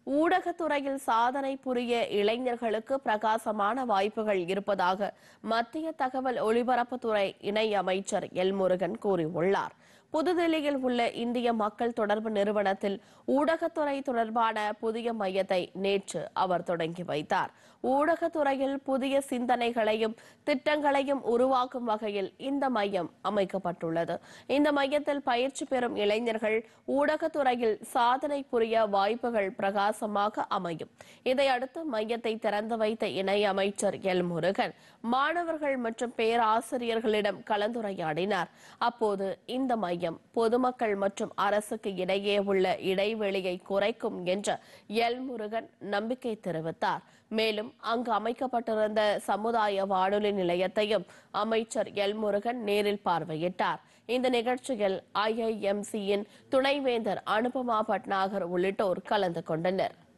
ஊடகத்துறையில் சாதனை புரிய இளைஞர்களுக்கு பிரகாசமான வாய்ப்புகள் இருப்பதாக மத்திய தகவல் ஒலிபரப்புத்துறை இணை அமைச்சர் எல் முருகன் கூறியுள்ளார் புதுதில்லியில் உள்ள இந்திய மக்கள் தொடர்பு நிறுவனத்தில் ஊடகத்துறை தொடர்பான புதிய மையத்தை நேற்று அவர் தொடங்கி வைத்தார் ஊடகத்துறையில் புதிய சிந்தனைகளையும் திட்டங்களையும் உருவாக்கும் வகையில் இந்த மையம் அமைக்கப்பட்டுள்ளது இந்த மையத்தில் பயிற்சி பெறும் இளைஞர்கள் ஊடகத்துறையில் சாதனை புரிய வாய்ப்புகள் பிரகாசமாக அமையும் இதையடுத்து மையத்தை திறந்து வைத்த இணை அமைச்சர் எல் முருகன் மாணவர்கள் மற்றும் பேராசிரியர்களிடம் கலந்துரையாடினார் அப்போது இந்த மையம் பொதுமக்கள் மற்றும் அரசுக்கு இடையே உள்ள இடைவெளியை குறைக்கும் என்று எல் முருகன் நம்பிக்கை தெரிவித்தார் மேலும் அங்கு அமைக்கப்பட்டிருந்த சமுதாய வானொலி நிலையத்தையும் அமைச்சர் எல் முருகன் நேரில் பார்வையிட்டார் இந்த நிகழ்ச்சியில் ஐஐஎம்சியின் துணைவேந்தர் அனுபமா பட்நாகர் உள்ளிட்டோர் கலந்து கொண்டனர்